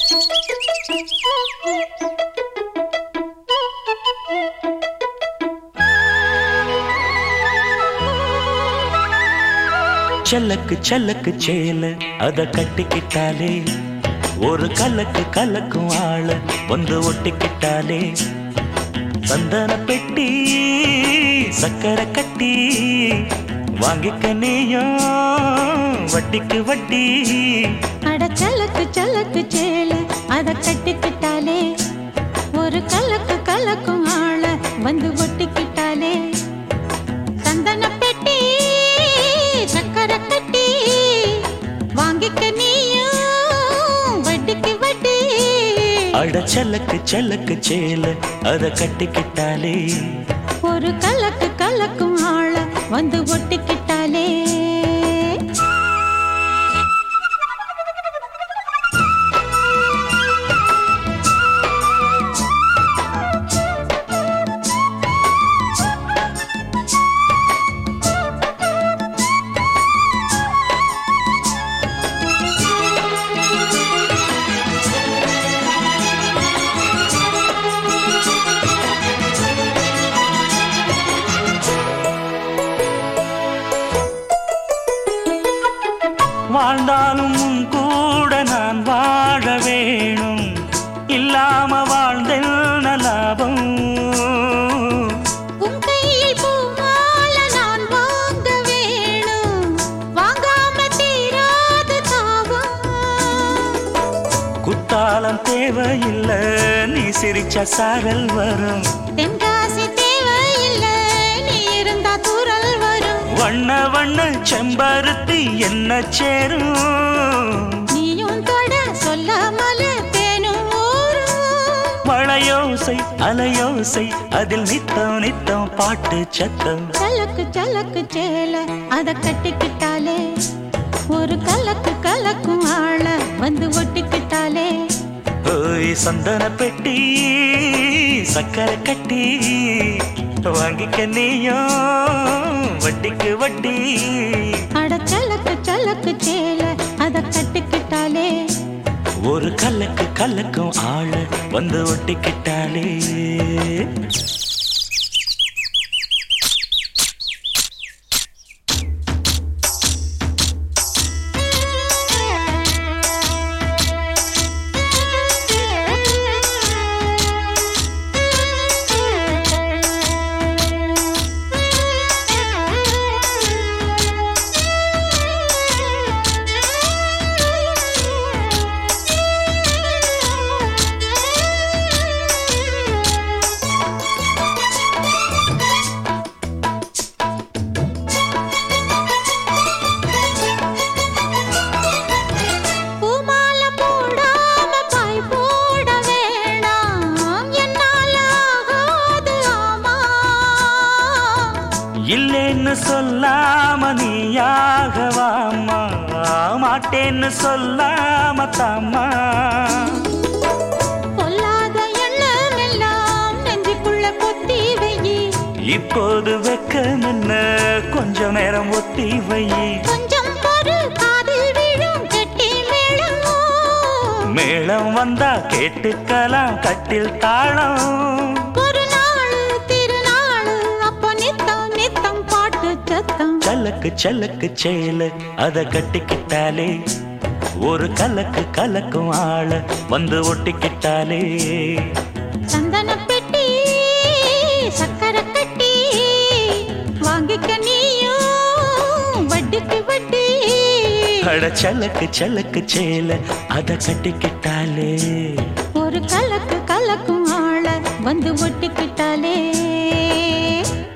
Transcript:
செல்லக்கு செல்லக்கு சேல அத கட்டிக்கிட்டாலே ஒரு கலக்கு கலக்கும் ஆள வந்து ஒட்டிக்கிட்டாலே சந்தன பெட்டி சக்கரை கட்டி வாங்கிக்க நீயும் வட்டிக்கு வட்டி அட சலக்கு சலக்கு சேல அத கட்டிக்கிட்டாலே ஒரு கலக்கு கலக்கும் ஆள வந்து ஒட்டிக்கிட்டாலே சந்தன பெட்டி சக்கரை கட்டி வாங்கிக்க நீயும் வட்டிக்கு வட்டி அட செல்லக்கு செல்லக்கு சேல அத கட்டிக்கிட்டாலே ஒரு கலக்கு கலக்கும் ஆள வந்து ஒட்டிக்கிட்டாலே வாழ்ந்தாலும் உன் கூட நான் வாழ வேணும் இல்லாம வாழ்ந்தென்ன லாபம் உன் கையில் பூமால நான் வாங்க வேணும் வாங்காம தீராத தாவம் குத்தாலம் தேவையில்லை நீ சிரிச்ச சாரல் வரும் தென்காசி தேவையில்லை நீ இருந்தா தூரல் வரும் வண்ண வண்ண செம்பருத்தி என்ன சேரும் நீயும் தொட சொல்லாமல தேனும் ஊரும் மழையோசை அலையோசை அதில் நித்தம் நித்தம் பாட்டு சத்தம் சலக்கு சலக்கு சேல அத கட்டிக்கிட்டாலே ஒரு கலக்கு கலக்கும் ஆள வந்து ஒட்டிக்கிட்டாலே ஓய் சந்தன பெட்டி சக்கரை கட்டி வாங்கிக்க நீயும் வட்டிக்கு வட்டி அட சலக்கு சலக்கு சேல அத கட்டிக்கிட்டாலே ஒரு கலக்கு கலக்கும் ஆள வந்து ஒட்டிக்கிட்டாலே பூமால போடாம பாய் போட வேணாம் என்னால ஆகாது ஆமா இல்லைன்னு சொல்லாம நீயாகவாமா மாட்டேன்னு சொல்லாம தாமா பொல்லாத எண்ணம் எல்லாம் நெஞ்சுக்குள்ள கொத்தி வையி இப்போது வெக்கம் என்ன கொஞ்ச நேரம் ஒத்தி வை கொஞ்சம் பொறு காதில் விழும் கெட்டி மேளம் மேளம் வந்தா கேட்டுக்கலாம் கட்டில் தாளம் ஒரு நாள் திருநாள் அப்ப நித்தம் நித்தம் பாட்டு சத்தம் சலக்கு சலக்கு சேல அத கட்டிக்கிட்டாலே ஒரு கலக்கு கலக்கும் ஆள வந்து ஒட்டிக்கிட்டாலே சந்தன பெட்டி சக்கரை கட்டி வாங்கிக்க நீயும் வட்டிக்கு வட்டி அட சலக்கு சலக்கு சேல அத கட்டிக்கிட்டாலே ஒரு கலக்கு கலக்கும் ஆள வந்து ஒட்டிக்கிட்டாலே